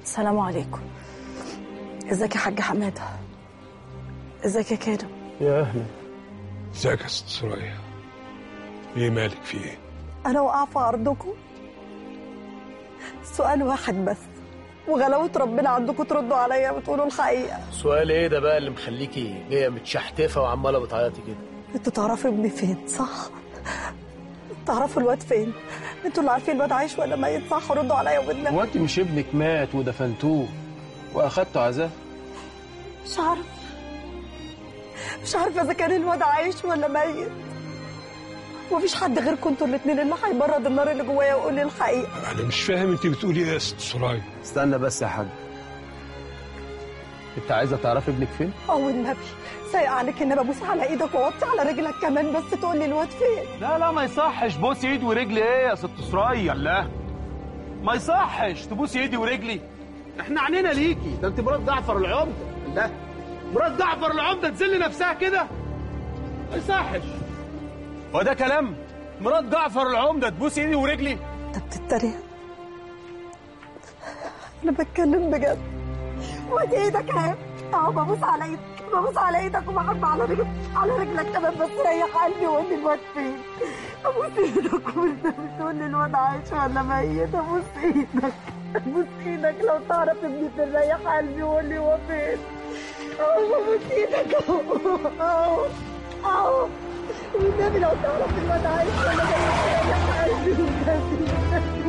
السلام عليكم ازيك يا حاج حماده ازيك يا كريم يا اهلا ازيك يا ست سرايا ايه مالك في ايه انا واقعه في عرضكم سؤال واحد بس وغلاوه ربنا عندكم تردوا عليا وتقولوا الحقيقه سؤال ايه ده بقى اللي مخليكي جايه متشحتفه وعماله بتعيطي كده انتوا تعرفوا ابني فين صح تعرفوا الواد فين انتوا اللي عارفين الواد عايش ولا ميت صح ردوا عليا وبالله هو انت مش ابنك مات ودفنتوه واخدتوا عزاه مش عارف مش عارفه اذا كان الواد عايش ولا ميت ومفيش حد غيركم انتوا الاثنين اللي هيبرد النار اللي جوايا ويقول لي الحقيقه انا مش فاهم انت بتقولي ايه يا ست سرايا استنى بس يا حاج انت عايزه تعرفي ابنك فين او النبي سايق عليك ان انا ابوس على ايدك واوطي على رجلك كمان بس تقول لي الواد فين لا لا ما يصحش بوس ايد ورجل ايه يا ست سرايا لا ما يصحش تبوس ايدي ورجلي احنا عنينا ليكي ده انت مرات جعفر العمده لا مرات جعفر العمده تذل نفسها كده ما يصحش هو ده كلام مرات جعفر العمده تبوس ايدي ورجلي انت بتتريق انا بتكلم بجد وادي ايدك اهي اهو ببوس على ايدك ببوس على ايدك وبحب على رجلك على رجلك كمان بس ريح قلبي وقول لي الواد فين ابوس ايدك والنبي تقول لي الواد عايش ولا ميت ابوس ايدك ابوس ايدك لو تعرف ابني فين ريح قلبي وقول لي هو فين اهو ببوس ايدك اهو اهو اهو والنبي لو تعرف الواد عايش ولا ميت ريح قلبي والنبي